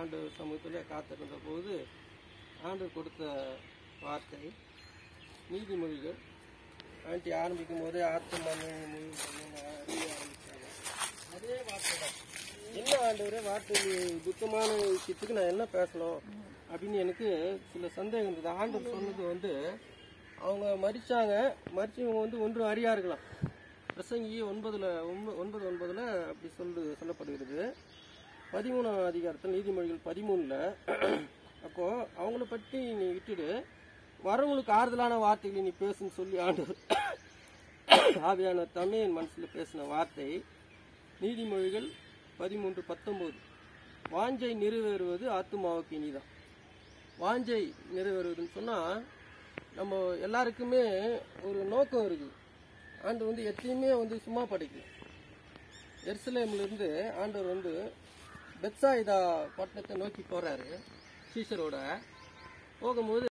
ஆண்டு சமூகத்தில் காத்திருந்த போது ஆண்டு கொடுத்த வார்த்தை நீதிமொழிகள் ஆண்டி ஆரம்பிக்கும் போதே ஆத்மானு மொழி பண்ணு அறிய ஆரம்பிச்சாங்க அதே வார்த்தை தான் என்ன ஆண்டவரே வார்த்தை துக்கமான விஷயத்துக்கு நான் என்ன பேசணும் அப்படின்னு எனக்கு சில சந்தேகம் இருந்தது ஆண்டவர் சொன்னது வந்து அவங்க மறிச்சாங்க மறிச்சவங்க வந்து ஒன்றும் அறியார்களாம் பிரசங்கி ஒன்பதுல ஒன்ப- ஒன்பது ஒன்பதுல அப்படி சொல்லு சொல்லப்படுகிறது பதிமூணாம் அதிகாரத்தில் நீதிமொழிகள் பதிமூணுல அப்போ அவங்கள பற்றி நீ விட்டுடு வரவங்களுக்கு ஆறுதலான வார்த்தைகளை நீ பேசுன்னு சொல்லி ஆண்டவர் ஆவியான தமிழ் என் மனசுல பேசின வார்த்தை நீதிமொழிகள் பதிமூன்று பத்தொன்பது வாஞ்சை நிறைவேறுவது ஆத்துமாவுக்கு இனிதான் வாஞ்சை நிறைவேறுவதுன்னு சொன்னா நம்ம எல்லாருக்குமே ஒரு நோக்கம் இருக்குது ஆண்டு வந்து எத்தையுமே வந்து சும்மா படைக்கல எருசலேம்ல இருந்து ஆண்டவர் வந்து பெத்சாயிதா பட்டணத்தை நோக்கி போறாரு சீசரோட போகும்போது